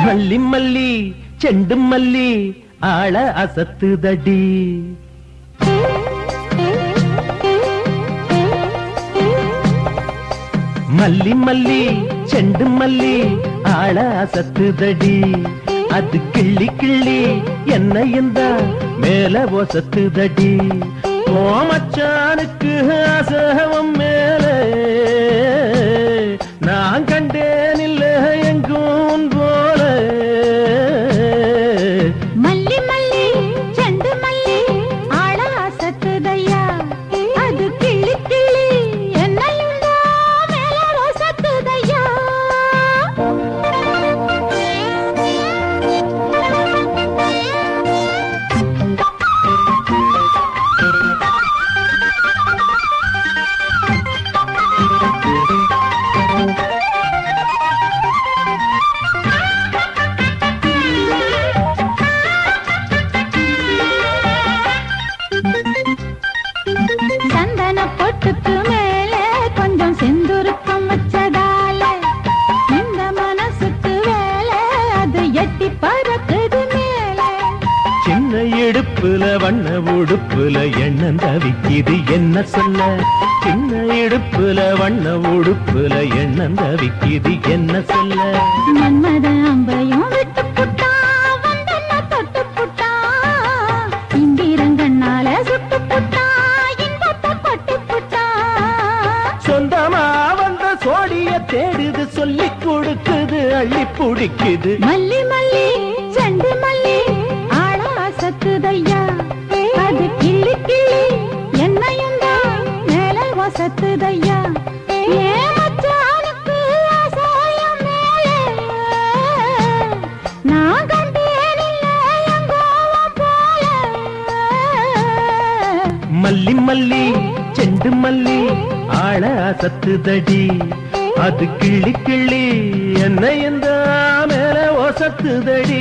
மல்லி மல்லி செண்டு மல்லி ஆள அசத்துதடி மல்லி மல்லி செண்டு மல்லி ஆள அசத்துதடி அது கிள்ளி கிள்ளி என்ன இந்த மேல ஒசத்துதடி ஓமச்சானுக்கு அசகம் மேலே நான் கண்டேன் இல்ல எங்கும் போல மல்லி மல்லி செண்டு மல்லி ஆள அசத்துதையா அது கிள்ளி கிள்ளி என்னையும் தான் மேல ரோசத்துதையா சந்தன பொட்டுக்கு மேலே கொஞ்சம் செந்துருக்கம் வச்சதால இந்த மனசுக்கு வேலை அது எட்டி பறக்குது மேலே சின்ன இடுப்புல வண்ண உடுப்புல எண்ணம் தவிக்குது என்ன சொல்ல சின்ன இடுப்புல வண்ண உடுப்புல எண்ணம் தவிக்குது என்ன சொல்ல மன்மத அம்பையும் விட்டு புட்டா வந்தன தொட்டு புட்டா இந்திரங்கண்ணால சுட்டு புட்டா இன்பத்தை கொட்டு புட்டா சொந்தமா வந்த சோடிய தேடுது சொல்லி கொடுக்குது அள்ளி பிடிக்குது மல்லி மல்லி செண்டு மல்லி ஆளா சத்துதையா அது கிள்ளி கிள்ளி என்னையும் தான் மேல வசத்துதையா ஏன் மச்சானுக்கு ஆசாயம் மேலே நான் கண்டேன் இல்ல எங்கோவம் போல மல்லி மல்லி செண்டு மல்லி ஆள அசத்துதடி அது கிள்ளி கிள்ளி என்ன எந்த மேல ஒசத்துதடி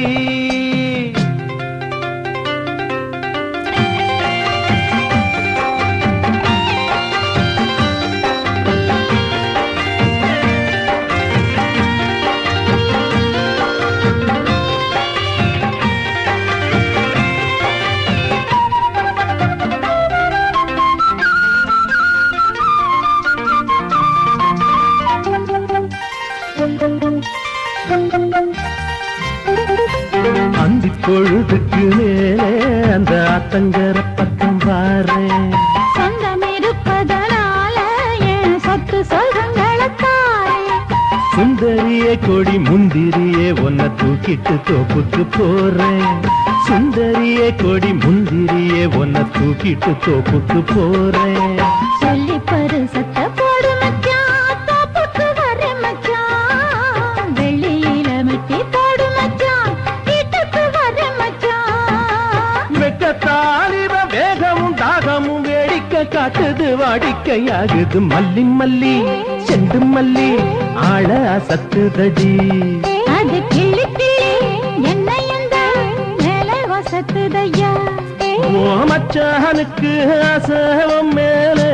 அந்தி பொழுதுக்கு மேலே அந்த ஆத்தங்கர பக்கம் பாரு சொந்தம் இருப்பதனால என் சொத்து சொல்றங்களத்தாரே சுந்தரியே கொடி முந்திரியே உன்னை தூக்கிட்டு தோப்புக்கு போறேன் சுந்தரியே கொடி முந்திரியே உன்னை தூக்கிட்டு தோப்புக்கு போறேன் சொல்லி பரிசத்த போடு மச்சான் தோப்புக்கு வர மச்சான் வெள்ளியில மெட்டி போடு மச்சான் வீட்டுக்கு வர மச்சான் வெக்கத்தாலிவ வேகமும் தாகமும் வேடிக்கை காட்டுது வாடிக்கையாகுது மல்லி மல்லி செண்டு மல்லி ஆள அசத்துதடி அது கிள்ளி கிள்ளி என்னையும் தான் மேல வசத்துதையா ஓ மச்சானுக்கு அசவம் மேலே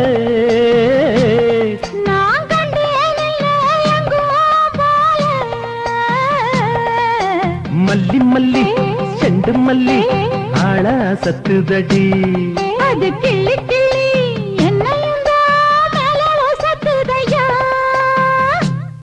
நான் கண்டேன் இல்ல எங்கோ போல மல்லி மல்லி செண்டு மல்லி ஆள சத்துதடி அது கிள்ளி கிள்ளி